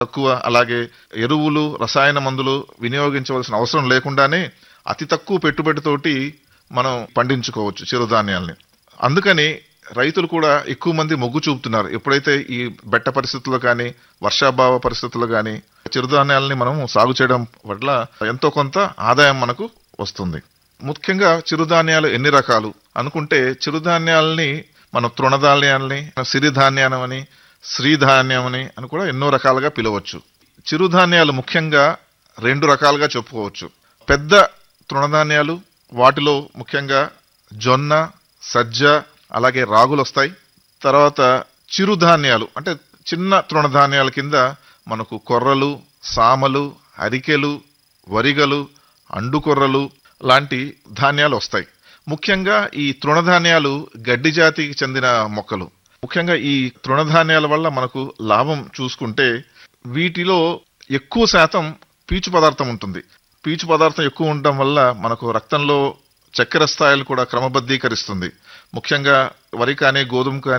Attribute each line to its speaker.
Speaker 1: తక్కువ అలాగే ఎరువులు రసాయన మందులు వినియోగించవలసిన అవసరం లేకుండానే అతి తక్కువ పెట్టుబడితోటి మనం పండించుకోవచ్చు చిరుధాన్యాల్ని అందుకని రైతులు కూడా ఎక్కువ మంది మొగ్గు చూపుతున్నారు ఎప్పుడైతే ఈ బెట్ట పరిస్థితుల్లో కానీ వర్షాభావ పరిస్థితుల్లో కానీ చిరుధాన్యాలని మనం సాగు చేయడం వల్ల ఎంతో కొంత ఆదాయం మనకు వస్తుంది ముఖ్యంగా చిరుధాన్యాలు ఎన్ని రకాలు అనుకుంటే చిరుధాన్యాలని మనం తృణధాన్యాలని సిరిధాన్యానం అని శ్రీధాన్యం అని అని కూడా ఎన్నో రకాలుగా పిలవచ్చు చిరుధాన్యాలు ముఖ్యంగా రెండు రకాలుగా చెప్పుకోవచ్చు పెద్ద తృణధాన్యాలు వాటిలో ముఖ్యంగా జొన్న సజ్జ అలాగే రాగులు వస్తాయి తర్వాత చిరుధాన్యాలు అంటే చిన్న తృణధాన్యాల కింద మనకు కొర్రలు సామలు అరికెలు వరిగలు అండుకొర్రలు లాంటి ధాన్యాలు వస్తాయి ముఖ్యంగా ఈ తృణధాన్యాలు గడ్డి జాతికి చెందిన మొక్కలు ముఖ్యంగా ఈ తృణధాన్యాల వల్ల మనకు లాభం చూసుకుంటే వీటిలో ఎక్కువ శాతం పీచు పదార్థం ఉంటుంది పీచు పదార్థం ఎక్కువ ఉండటం వల్ల మనకు రక్తంలో చక్కెర స్థాయిలు కూడా క్రమబద్ధీకరిస్తుంది ముఖ్యంగా వరి కానీ గోధుమ కానీ